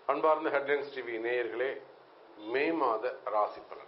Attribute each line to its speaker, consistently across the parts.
Speaker 1: அன்பார்ந்த headlines TV நேயர்களே மே மாத ராசி பலன்கள்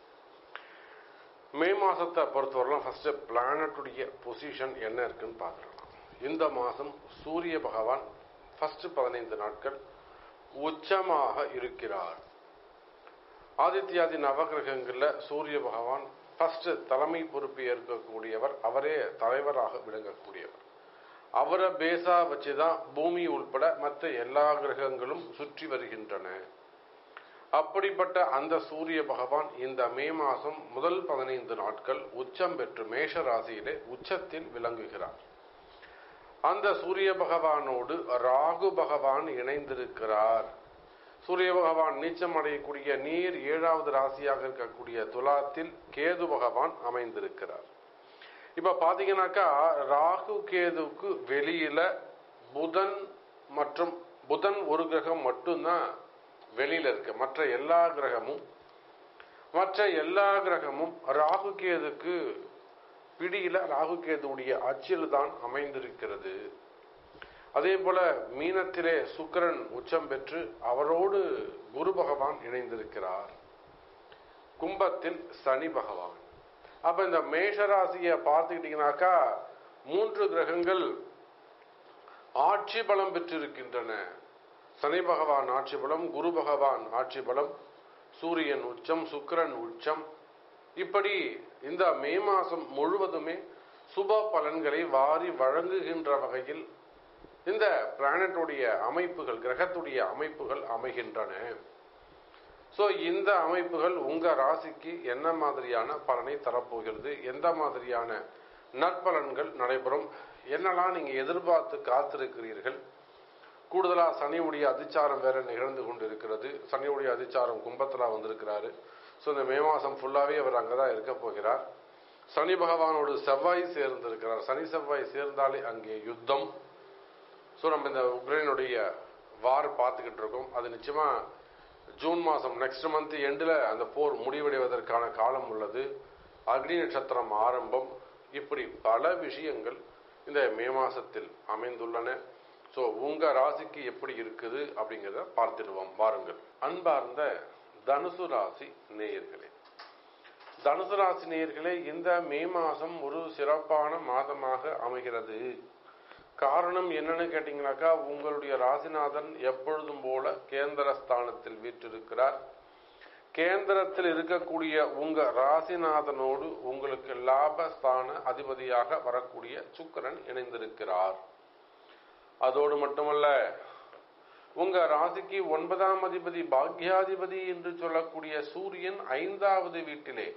Speaker 1: மே மாசத்தை பொறுத்தவரைலாம் ஃபர்ஸ்ட் பிளானட்டுடைய பொசிஷன் என்ன இருக்குன்னு பார்த்துடலாம் இந்த மாசம் சூரிய பகவான் ஃபர்ஸ்ட் பதினைந்து நாட்கள் உச்சமாக இருக்கிறார் ஆதித்யாதி நவகிரகங்கள்ல சூரிய பகவான் ஃபர்ஸ்ட் தலைமை பொறுப்பு ஏற்கக்கூடியவர் அவரே தலைவராக விளங்கக்கூடியவர் அவரை பேசா வச்சுதான் பூமி உள்பட மற்ற எல்லா கிரகங்களும் சுற்றி வருகின்றன அப்படிப்பட்ட அந்த சூரிய பகவான் இந்த மே மாசம் முதல் பதினைந்து நாட்கள் உச்சம் பெற்று மேஷ ராசியிலே உச்சத்தில் விளங்குகிறார் அந்த சூரிய பகவானோடு ராகு பகவான் இணைந்திருக்கிறார் சூரிய பகவான் நீச்சம் அடையக்கூடிய நீர் ஏழாவது ராசியாக இருக்கக்கூடிய துலாத்தில் கேது பகவான் அமைந்திருக்கிறார் இப்ப பாத்தீங்கன்னாக்கா ராகு கேதுவுக்கு வெளியில புதன் மற்றும் புதன் ஒரு கிரகம் மட்டும்தான் வெளியில இருக்கு மற்ற எல்லா கிரகமும் மற்ற எல்லா கிரகமும் ராகு கேதுக்கு பிடியில ராகு கேதுவுடைய அச்சில் தான் அமைந்திருக்கிறது அதே போல மீனத்திலே சுக்கரன் உச்சம் பெற்று அவரோடு குரு பகவான் இணைந்திருக்கிறார் கும்பத்தில் சனி பகவான் அப்ப இந்த மேஷராசியை பார்த்துக்கிட்டீங்கன்னாக்கா மூன்று கிரகங்கள் ஆட்சி பலம் பெற்றிருக்கின்றன சனி பகவான் ஆட்சி பலம் குரு பகவான் ஆட்சி பலம் சூரியன் உச்சம் சுக்கரன் உச்சம் இப்படி இந்த மே மாசம் முழுவதுமே சுப பலன்களை வாரி வழங்குகின்ற வகையில் இந்த பிளானட்டுடைய அமைப்புகள் கிரகத்துடைய அமைப்புகள் அமைகின்றன சோ இந்த அமைப்புகள் உங்க ராசிக்கு என்ன மாதிரியான பலனை தரப்போகிறது எந்த மாதிரியான நற்பலன்கள் நடைபெறும் என்னெல்லாம் நீங்க எதிர்பார்த்து காத்திருக்கிறீர்கள் கூடுதலா சனியுடைய அதிச்சாரம் வேற நிகழ்ந்து கொண்டிருக்கிறது சனியுடைய அதிச்சாரம் கும்பத்துல வந்திருக்கிறாரு ஸோ இந்த மே மாசம் ஃபுல்லாவே அவர் அங்கதான் இருக்க போகிறார் சனி பகவானோடு செவ்வாய் சேர்ந்திருக்கிறார் சனி செவ்வாய் சேர்ந்தாலே அங்கே யுத்தம் ஸோ நம்ம இந்த உக்ரைனுடைய வார் பார்த்துக்கிட்டு இருக்கோம் அது நிச்சயமா ஜூன் மாதம் நெக்ஸ்ட் மந்த் எண்டில் அந்த போர் முடிவடைவதற்கான காலம் உள்ளது அக்னி நட்சத்திரம் ஆரம்பம் இப்படி பல விஷயங்கள் இந்த மே மாசத்தில் அமைந்துள்ளன ஸோ உங்க ராசிக்கு எப்படி இருக்குது அப்படிங்கிறத பார்த்துடுவோம் வாருங்கள் அன்பார்ந்த தனுசு ராசி நேயர்களே தனுசு ராசி நேயர்களே இந்த மே மாதம் ஒரு சிறப்பான மாதமாக அமைகிறது காரணம் என்னன்னு கேட்டீங்கன்னாக்கா உங்களுடைய ராசிநாதன் எப்பொழுதும் போல கேந்திர ஸ்தானத்தில் வீற்றிருக்கிறார் கேந்திரத்தில் இருக்கக்கூடிய உங்க ராசிநாதனோடு உங்களுக்கு லாபஸ்தான அதிபதியாக வரக்கூடிய சுக்கரன் இணைந்திருக்கிறார் அதோடு மட்டுமல்ல உங்க ராசிக்கு ஒன்பதாம் அதிபதி பாக்யாதிபதி என்று சொல்லக்கூடிய சூரியன் ஐந்தாவது வீட்டிலே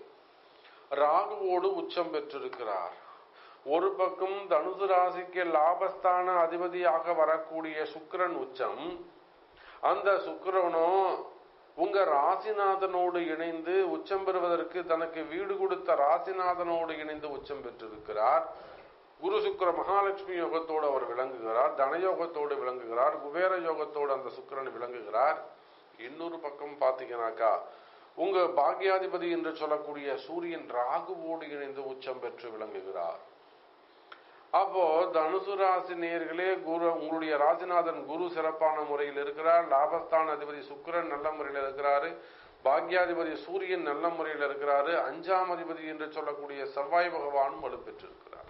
Speaker 1: ராகுவோடு உச்சம் பெற்றிருக்கிறார் ஒரு பக்கம் தனுசு ராசிக்கு லாபஸ்தான அதிபதியாக வரக்கூடிய சுக்கரன் உச்சம் அந்த சுக்கரனும் உங்க ராசிநாதனோடு இணைந்து உச்சம் பெறுவதற்கு தனக்கு வீடு கொடுத்த ராசிநாதனோடு இணைந்து உச்சம் பெற்றிருக்கிறார் குரு சுக்கர மகாலட்சுமி யோகத்தோடு அவர் விளங்குகிறார் தனயோகத்தோடு விளங்குகிறார் குபேர யோகத்தோடு அந்த சுக்கரன் விளங்குகிறார் இன்னொரு பக்கம் பாத்தீங்கன்னாக்கா உங்க பாக்யாதிபதி என்று சொல்லக்கூடிய சூரியன் ராகுவோடு இணைந்து உச்சம் பெற்று விளங்குகிறார் அப்போ தனுசு ராசி நேர்களே குரு உங்களுடைய ராசிநாதன் குரு சிறப்பான முறையில் இருக்கிறார் லாபஸ்தான அதிபதி சுக்கரன் நல்ல முறையில் இருக்கிறாரு பாக்யாதிபதி சூரியன் நல்ல முறையில் இருக்கிறாரு அஞ்சாம் அதிபதி என்று சொல்லக்கூடிய செவ்வாய் பகவானும் வலுப்பெற்றிருக்கிறார்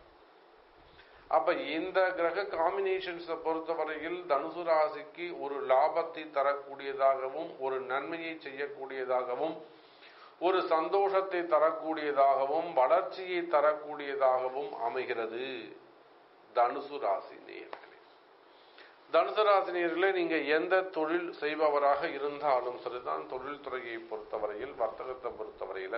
Speaker 1: அப்ப இந்த கிரக காம்பினேஷன்ஸை பொறுத்தவரையில் தனுசு ராசிக்கு ஒரு லாபத்தை தரக்கூடியதாகவும் ஒரு நன்மையை செய்யக்கூடியதாகவும் ஒரு சந்தோஷத்தை தரக்கூடியதாகவும் வளர்ச்சியை தரக்கூடியதாகவும் அமைகிறது தனுசு ராசி நேயர்களே தனுசு ராசி நேயர்களே நீங்க எந்த தொழில் செய்பவராக இருந்தாலும் சரிதான் தொழில் துறையை பொறுத்தவரையில் வர்த்தகத்தை பொறுத்தவரையில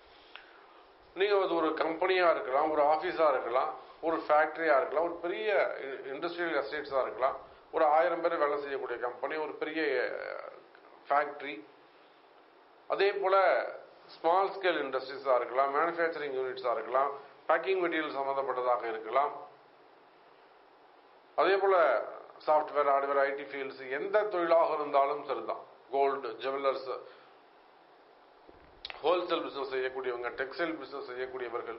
Speaker 1: நீங்க அது ஒரு கம்பெனியா இருக்கலாம் ஒரு ஆபீஸா இருக்கலாம் ஒரு ஃபேக்டரியா இருக்கலாம் ஒரு பெரிய இண்டஸ்ட்ரியல் எஸ்டேட்ஸா இருக்கலாம் ஒரு ஆயிரம் பேர் வேலை செய்யக்கூடிய கம்பெனி ஒரு பெரிய ஃபேக்டரி அதே போல ஸ்மால் ஸ்கேல் இண்டஸ்ட்ரீஸா இருக்கலாம் மேனுஃபேக்சரிங் யூனிட்ஸா இருக்கலாம் பேக்கிங் மெட்டீரியல் சம்பந்தப்பட்டதாக இருக்கலாம் அதே போல சாஃப்ட்வேர் ஹார்ட்வேர் ஐடி ஃபீல்ட்ஸ் எந்த தொழிலாக இருந்தாலும் சரிதான் கோல்டு ஜுவல்லர்ஸ் ஹோல்சேல் பிசினஸ் செய்யக்கூடியவங்க டெக்ஸ்டைல் பிசினஸ் செய்யக்கூடியவர்கள்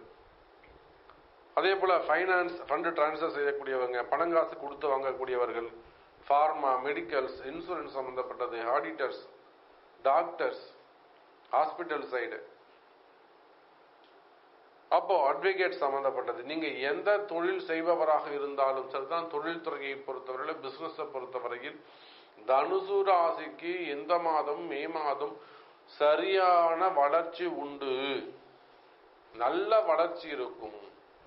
Speaker 1: அதே போல ஃபைனான்ஸ் ஃபண்டு டிரான்ஸ்ஃபர் செய்யக்கூடியவங்க பணங்காசு கொடுத்து வாங்கக்கூடியவர்கள் ஃபார்மா மெடிக்கல்ஸ் இன்சூரன்ஸ் சம்பந்தப்பட்டது ஆடிட்டர்ஸ் டாக்டர்ஸ் ஹாஸ்பிட்டல் சைடு அப்போ அட்வொகேட் சம்பந்தப்பட்டது நீங்க எந்த தொழில் செய்பவராக இருந்தாலும் சரிதான் தொழில் துறையை பொறுத்தவரையில் பிசினஸ் பொறுத்தவரையில் தனுசு ராசிக்கு இந்த மாதம் மே மாதம் சரியான வளர்ச்சி உண்டு நல்ல வளர்ச்சி இருக்கும்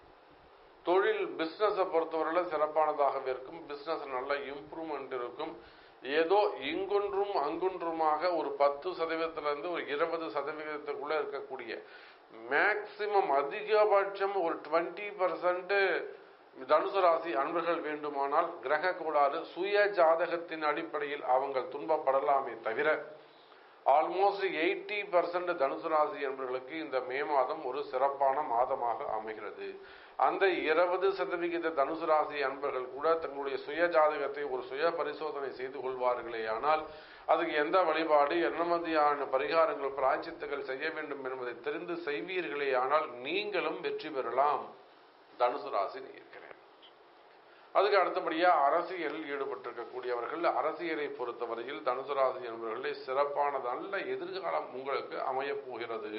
Speaker 1: தொழில் பிசினஸை பொறுத்தவரையில் சிறப்பானதாக இருக்கும் பிசினஸ் நல்ல இம்ப்ரூவ்மெண்ட் இருக்கும் ஏதோ இங்கொன்றும் அங்கொன்றுமாக ஒரு பத்து சதவீதத்திலிருந்து ஒரு இருபது சதவீதத்துக்குள்ள இருக்கக்கூடிய மேக்சிமம் அதிகபட்சம் ஒரு டுவெண்ட்டி பர்சன்ட் தனுசு ராசி அன்பர்கள் வேண்டுமானால் கிரக கோளாறு சுய ஜாதகத்தின் அடிப்படையில் அவங்க துன்பப்படலாமே தவிர ஆல்மோஸ்ட் எயிட்டி பர்சன்ட் தனுசு ராசி என்பவர்களுக்கு இந்த மே மாதம் ஒரு சிறப்பான மாதமாக அமைகிறது அந்த இருபது சதவிகித தனுசு ராசி அன்பர்கள் கூட தங்களுடைய சுய ஜாதகத்தை ஒரு சுய பரிசோதனை செய்து கொள்வார்களே ஆனால் அதுக்கு எந்த வழிபாடு என்ன மாதிரியான பரிகாரங்கள் பிராய்ச்சித்துகள் செய்ய வேண்டும் என்பதை தெரிந்து செய்வீர்களே ஆனால் நீங்களும் வெற்றி பெறலாம் தனுசு ராசி இருக்கிறேன் அதுக்கு அடுத்தபடியா அரசியலில் ஈடுபட்டிருக்கக்கூடியவர்கள் அரசியலை பொறுத்தவரையில் தனுசு ராசி என்பவர்களே சிறப்பான நல்ல எதிர்காலம் உங்களுக்கு அமையப் போகிறது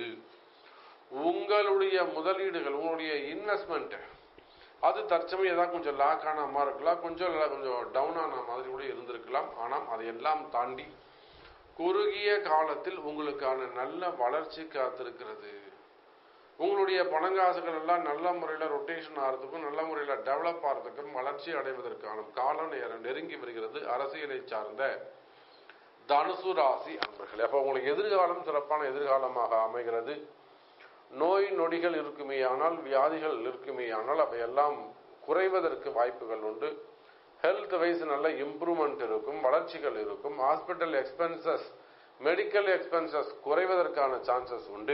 Speaker 1: உங்களுடைய முதலீடுகள் உங்களுடைய இன்வெஸ்ட்மெண்ட் அது தற்சமயம் ஏதாவது கொஞ்சம் லாக் ஆன மாதிரி இருக்கலாம் கொஞ்சம் இல்லை கொஞ்சம் டவுன் ஆன மாதிரி கூட இருந்திருக்கலாம் ஆனால் அதையெல்லாம் தாண்டி குறுகிய காலத்தில் உங்களுக்கான நல்ல வளர்ச்சி காத்திருக்கிறது உங்களுடைய பணங்காசுகள் எல்லாம் நல்ல முறையில் ரொட்டேஷன் ஆகிறதுக்கும் நல்ல முறையில் டெவலப் ஆகிறதுக்கும் வளர்ச்சி அடைவதற்கான கால நேரம் நெருங்கி வருகிறது அரசியலை சார்ந்த தனுசு ராசி அன்பர்கள் அப்போ உங்களுக்கு எதிர்காலம் சிறப்பான எதிர்காலமாக அமைகிறது நோய் நொடிகள் இருக்குமே ஆனால் வியாதிகள் இருக்குமே ஆனால் அவையெல்லாம் குறைவதற்கு வாய்ப்புகள் உண்டு ஹெல்த் வைஸ் நல்ல இம்ப்ரூவ்மெண்ட் இருக்கும் வளர்ச்சிகள் இருக்கும் ஹாஸ்பிட்டல் எக்ஸ்பென்சஸ் மெடிக்கல் எக்ஸ்பென்சஸ் குறைவதற்கான சான்சஸ் உண்டு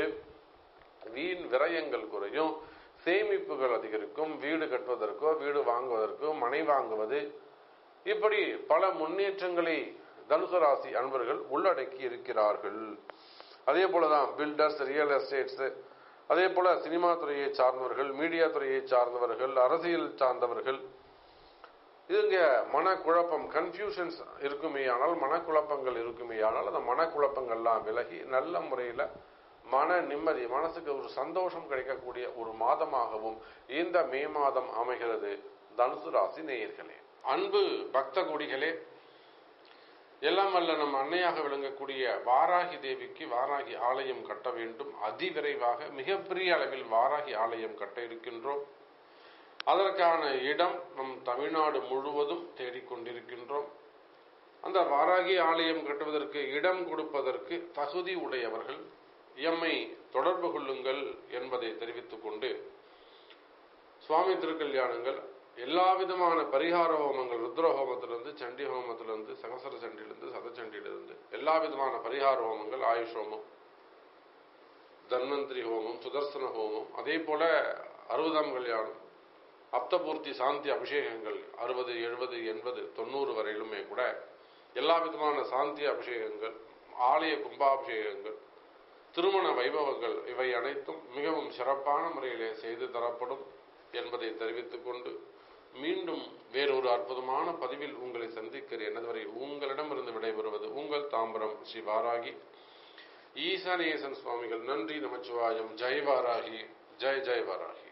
Speaker 1: வீண் விரயங்கள் குறையும் சேமிப்புகள் அதிகரிக்கும் வீடு கட்டுவதற்கோ வீடு வாங்குவதற்கோ மனை வாங்குவது இப்படி பல முன்னேற்றங்களை தனுசு ராசி அன்பர்கள் உள்ளடக்கி இருக்கிறார்கள் அதே போலதான் பில்டர்ஸ் ரியல் எஸ்டேட்ஸ் அதே போல சினிமா துறையை சார்ந்தவர்கள் மீடியா துறையை சார்ந்தவர்கள் அரசியல் சார்ந்தவர்கள் இதுங்க மனக்குழப்பம் கன்ஃபியூஷன்ஸ் இருக்குமே ஆனால் மனக்குழப்பங்கள் இருக்குமே ஆனால் அந்த மனக்குழப்பங்கள்லாம் விலகி நல்ல முறையில் மன நிம்மதி மனசுக்கு ஒரு சந்தோஷம் கிடைக்கக்கூடிய ஒரு மாதமாகவும் இந்த மே மாதம் அமைகிறது தனுசு ராசி நேயர்களே அன்பு பக்த கொடிகளே எல்லாம் வல்ல நம் அன்னையாக விளங்கக்கூடிய வாராகி தேவிக்கு வாராகி ஆலயம் கட்ட வேண்டும் அதிவிரைவாக மிகப்பெரிய அளவில் வாராகி ஆலயம் கட்ட இருக்கின்றோம் அதற்கான இடம் நம் தமிழ்நாடு முழுவதும் தேடிக்கொண்டிருக்கின்றோம் அந்த வாராகி ஆலயம் கட்டுவதற்கு இடம் கொடுப்பதற்கு தகுதி உடையவர்கள் எம்மை தொடர்பு கொள்ளுங்கள் என்பதை தெரிவித்துக் கொண்டு சுவாமி திருக்கல்யாணங்கள் எல்லா விதமான பரிகார ஹோமங்கள் ருத்ர ஹோமத்திலிருந்து சண்டி ஹோமத்திலிருந்து சகசர சண்டிலிருந்து சதச்சண்டியிலிருந்து எல்லா விதமான பரிகார ஹோமங்கள் ஆயுஷ் ஹோமம் தன்வந்திரி ஹோமம் சுதர்சன ஹோமம் அதே போல அறுபதாம் கல்யாணம் அப்தபூர்த்தி சாந்தி அபிஷேகங்கள் அறுபது எழுபது எண்பது தொண்ணூறு வரையிலுமே கூட எல்லா விதமான சாந்தி அபிஷேகங்கள் ஆலய கும்பாபிஷேகங்கள் திருமண வைபவங்கள் இவை அனைத்தும் மிகவும் சிறப்பான முறையிலே செய்து தரப்படும் என்பதை தெரிவித்துக் கொண்டு மீண்டும் வேறொரு அற்புதமான பதிவில் உங்களை சந்திக்கிறேன் அதுவரை உங்களிடமிருந்து விடைபெறுவது உங்கள் தாம்பரம் ஸ்ரீ வாராகி ஈசானேசன் சுவாமிகள் நன்றி நமச்சிவாயம் ஜெய் வாராகி ஜெய் ஜெய் வாராகி